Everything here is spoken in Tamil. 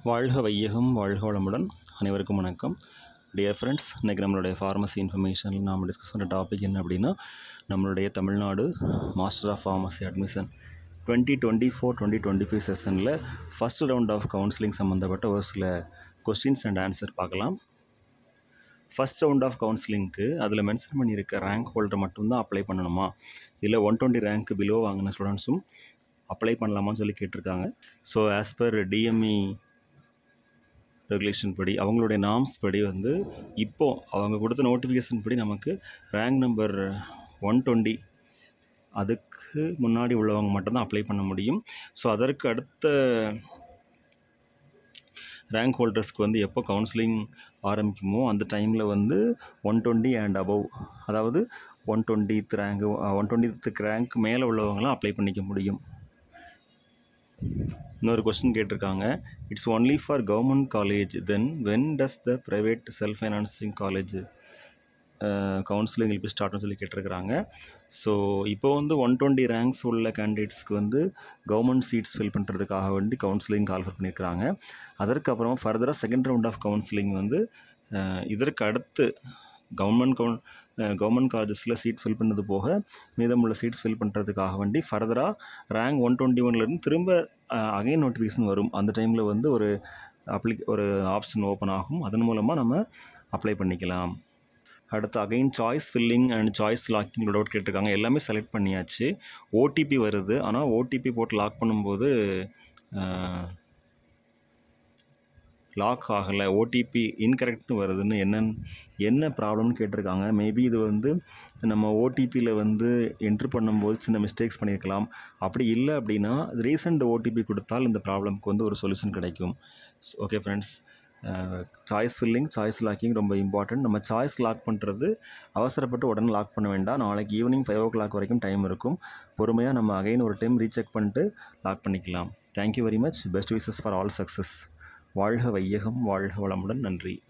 வாழ்க வையகம் வாழ்க வளமுடன் அனைவருக்கும் வணக்கம் டியர் ஃப்ரெண்ட்ஸ் இன்றைக்கி நம்மளுடைய ஃபார்மசி இன்ஃபர்மேஷனில் நாம் டிஸ்கஸ் பண்ணுற டாபிக் என்ன அப்படின்னா நம்மளுடைய Tamil Nadu master of pharmacy admission twenty twenty four twenty twenty five செஷனில் ஃபஸ்ட் ரவுண்ட் ஆஃப் கவுன்சிலிங் சம்மந்தப்பட்ட ஒரு சில கொஸ்டின்ஸ் அண்ட் ஆன்சர் பார்க்கலாம் ஃபஸ்ட் ரவுண்ட் ஆஃப் கவுன்சிலிங்க்கு அதில் மென்ஷன் பண்ணியிருக்க ரேங்க் ஹோல்டர் மட்டும்தான் அப்ளை பண்ணணுமா இல்லை ஒன் டுவெண்ட்டி ரேங்க்கு பிலோ வாங்கின ஸ்டூடெண்ட்ஸும் அப்ளை பண்ணலாமான்னு சொல்லி கேட்டிருக்காங்க so as per DME regulation படி அவங்களுடைய நாம்ஸ் படி வந்து இப்போ அவங்க கொடுத்த நோட்டிஃபிகேஷன் படி நமக்கு ரேங்க் நம்பர் ஒன் டுவெண்ட்டி அதுக்கு முன்னாடி உள்ளவங்க மட்டும்தான் அப்ளை பண்ண முடியும் ஸோ அதற்கு அடுத்த ரேங்க் ஹோல்டர்ஸ்க்கு வந்து எப்போ கவுன்சிலிங் ஆரம்பிக்குமோ அந்த டைமில் வந்து ஒன் டுவெண்ட்டி அண்ட் அபவ் அதாவது ஒன் டுவெண்ட்டித் ரேங்க் ஒன் டுவெண்ட்டித்துக்கு ரேங்க் மேலே உள்ளவங்களாம் அப்ளை பண்ணிக்க முடியும் இன்னொரு கொஸ்டின் கேட்டிருக்காங்க it's only for government college then when does the private self financing college counselling இப்போ ஸ்டார்ட்னு சொல்லி கேட்டிருக்கிறாங்க ஸோ இப்போ வந்து ஒன் டுவெண்ட்டி ரேங்க்ஸ் உள்ள கேண்டிடேட்ஸ்க்கு வந்து கவர்மெண்ட் சீட்ஸ் ஃபில் பண்ணுறதுக்காக வேண்டி கவுன்சிலிங் கால்ஃபர் பண்ணியிருக்கிறாங்க அதற்கப்புறமா ஃபர்தராக செகண்ட் ரவுண்ட் ஆஃப் கவுன்சிலிங் வந்து அஹ், இதற்கு அடுத்து கவர்மெண்ட் கவுன் கவர்மெண்ட் காலேஜஸில் சீட் ஃபில் பண்ணது போக மீதமுள்ள சீட்ஸ் ஃபில் பண்ணுறதுக்காக வேண்டி ஃபர்தராக ரேங்க் ஒன் டுவெண்ட்டி ஒன்லேருந்து திரும்ப அகைன் நோட்டிஃபிகேஷன் வரும் அந்த டைமில் வந்து ஒரு அப்ளி ஒரு ஆப்ஷன் ஓப்பன் ஆகும் அதன் மூலமாக நம்ம அப்ளை பண்ணிக்கலாம் அடுத்து again choice filling and choice locking doubt கேட்டிருக்காங்க எல்லாமே செலக்ட் பண்ணியாச்சு ஓடிபி வருது ஆனால் ஓடிபி போட்டு லாக் பண்ணும்போது லாக் ஆகலை ஓடிபி இன்கரெக்ட்னு வருதுன்னு என்னன்னு என்ன ப்ராப்ளம்னு கேட்டிருக்காங்க மேபி இது வந்து நம்ம ஓடிபியில் வந்து என்ட்ரு பண்ணும்போது சின்ன மிஸ்டேக்ஸ் பண்ணியிருக்கலாம் அப்படி இல்லை அப்படின்னா ரீசெண்ட் ஓடிபி கொடுத்தால் இந்த ப்ராப்ளம்க்கு வந்து ஒரு சொல்யூஷன் கிடைக்கும் okay friends choice filling choice locking ரொம்ப இம்பார்ட்டன்ட் நம்ம சாய்ஸ் லாக் பண்ணுறது அவசரப்பட்டு உடனே லாக் பண்ண வேண்டாம் நாளைக்கு ஈவினிங் ஃபைவ் ஓ கிளாக் வரைக்கும் டைம் இருக்கும் பொறுமையாக நம்ம அகைன் ஒரு டைம் ரீசெக் பண்ணிட்டு லாக் பண்ணிக்கலாம் thank you very much best wishes for all success வாழ்க வையகம் வாழ்க வளமுடன் நன்றி